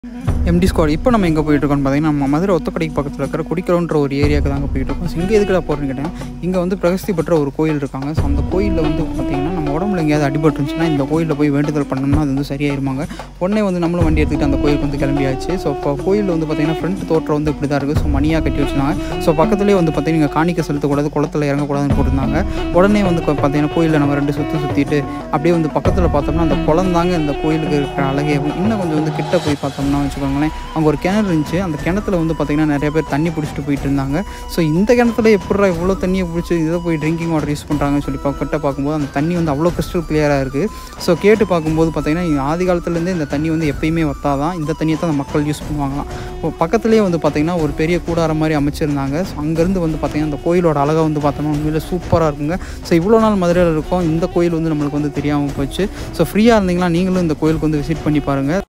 empty squad இப்போ நம்ம எங்கே போயிட்டுருக்கோம்னு பார்த்தீங்கன்னா நம்ம மதுரை ஒத்தக்கடைக்கு பக்கத்தில் இருக்கிற குடிக்கிறோன்ற ஒரு ஏரியாவுக்கு தாங்க போயிட்டு இருக்கோம் ஸோ இங்கே எதுக்குடா போகிறேன்னு கேட்டேன் இங்கே வந்து பிரகஸ்தி பெற்ற ஒரு கோயில் இருக்காங்க ஸோ அந்த கோயிலில் வந்து பார்த்தீங்கன்னா நம்ம உடம்புல எங்கேயாவது அடிபட்டுருந்துச்சுன்னா இந்த கோயிலில் போய் வேண்டுதல் பண்ணோம்னா அது வந்து சரியாயிருமாங்க உடனே வந்து நம்மளும் வண்டி எடுத்துக்கிட்டு அந்த கோயிலுக்கு வந்து கிளம்பியாச்சு ஸோ இப்போ கோயிலில் வந்து பார்த்தீங்கன்னா ஃப்ரண்ட் தோற்றம் வந்து இப்படி தான் இருக்குது ஸோ மணியாக கட்டி வச்சுருந்தாங்க ஸோ பக்கத்துலேயே வந்து பார்த்தீங்கன்னா இங்கே காணிக்க செலுத்தக்கூடாது குளத்தில் இறங்கக்கூடாதுன்னு போட்டிருந்தாங்க உடனே வந்து கொ- பார்த்தீங்கன்னா கோயிலில் நம்ம ரெண்டு சுற்றி சுற்றிட்டு அப்படியே வந்து பக்கத்தில் பார்த்தோம்னா அந்த குளம் தாங்க இந்த கோயிலுக்கு இருக்கிற அழகே இன்னும் கொஞ்சம் வந்து கிட்ட போய் பார்த்தோம்னா வச்சுக்கோங்களேன் அங்கே ஒரு கிணறு இருந்துச்சு அந்த கிணத்துல வந்து பார்த்திங்கன்னா நிறைய பேர் தண்ணி பிடிச்சிட்டு போயிட்டு இருந்தாங்க ஸோ இந்த கிணத்துல எப்படா இவ்வளோ தண்ணியை பிடிச்சி இதை போய் ட்ரிங்கிங் வாட்டர் யூஸ் பண்ணுறாங்கன்னு சொல்லி பா- கிட்ட பார்க்கும்போது அந்த தண்ணி வந்து அவ்வளோ கிறிஸ்டல் கிளியராக இருக்குது ஸோ கேட்டு பார்க்கும்போது பார்த்திங்கன்னா ஆதி காலத்துலேருந்தே இந்த தண்ணி வந்து எப்பயுமே வத்தாதான் இந்த தண்ணியை தான் அந்த மக்கள் யூஸ் பண்ணுவாங்களாம் இப்போ பக்கத்துலேயே வந்து பார்த்திங்கன்னா ஒரு பெரிய கூடாரம் மாதிரி அமைச்சிருந்தாங்க ஸோ அங்கேருந்து வந்து பார்த்திங்கன்னா அந்த கோயிலோட அழகாக வந்து பார்த்தோம்னா உண்மையிலே சூப்பராக இருக்குங்க ஸோ இவ்வளோ நாள் மதுரையில் இருக்கோம் இந்த கோயில் வந்து நம்மளுக்கு வந்து தெரியாமல் போச்சு ஸோ ஃப்ரீயாக இருந்தீங்கன்னா நீங்களும் இந்த கோயிலுக்கு வந்து விசிட் பண்ணி பாருங்கள்